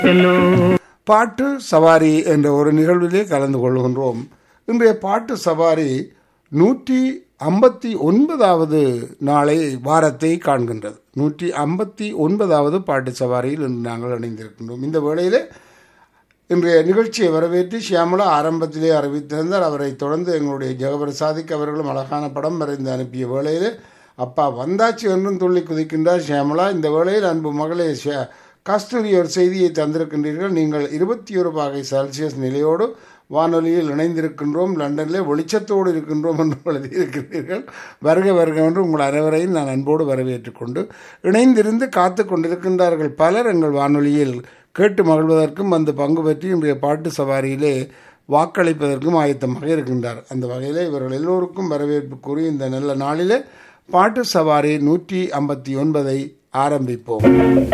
பாட்டு சவாரி என்ற ஒரு நிகழ்விலே கலந்து கொள்கின்றோம் இன்றைய பாட்டு சவாரி நூற்றி ஐம்பத்தி ஒன்பதாவது நாளை வாரத்தை காண்கின்றது நூற்றி ஐம்பத்தி ஒன்பதாவது பாட்டு சவாரியில் இன்று நாங்கள் இணைந்திருக்கின்றோம் இந்த வேளையிலே இன்றைய நிகழ்ச்சியை வரவேற்று ஷியாமலா ஆரம்பத்திலே அறிவித்திருந்தார் அவரை தொடர்ந்து எங்களுடைய ஜெகபர் சாதிக் அவர்களும் அழகான படம் வரைந்து அனுப்பிய வேளையிலே அப்பா வந்தாச்சு என்றும் துள்ளி குதிக்கின்றார் ஷியாமலா இந்த வேளையில் அன்பு மகளே ஷ- கஸ்தூரி ஒரு செய்தியை தந்திருக்கின்றீர்கள் நீங்கள் இருபத்தி ஒரு பாகை செல்சியஸ் நிலையோடு வானொலியில் இணைந்திருக்கின்றோம் லண்டனிலே வெளிச்சத்தோடு இருக்கின்றோம் என்று எழுதியிருக்கிறீர்கள் வருக வருக என்று உங்கள் அனைவரையும் நான் அன்போடு வரவேற்றுக் கொண்டு இணைந்திருந்து காத்து கொண்டிருக்கின்றார்கள் பலர் எங்கள் வானொலியில் கேட்டு மகிழ்வதற்கும் வந்து பங்கு பெற்று இன்றைய பாட்டு சவாரியிலே வாக்களிப்பதற்கும் ஆயத்தமாக இருக்கின்றார் அந்த வகையில் இவர்கள் எல்லோருக்கும் வரவேற்பு கூறி இந்த நல்ல நாளிலே பாட்டு சவாரி நூற்றி ஐம்பத்தி ஒன்பதை ஆரம்பிப்போம்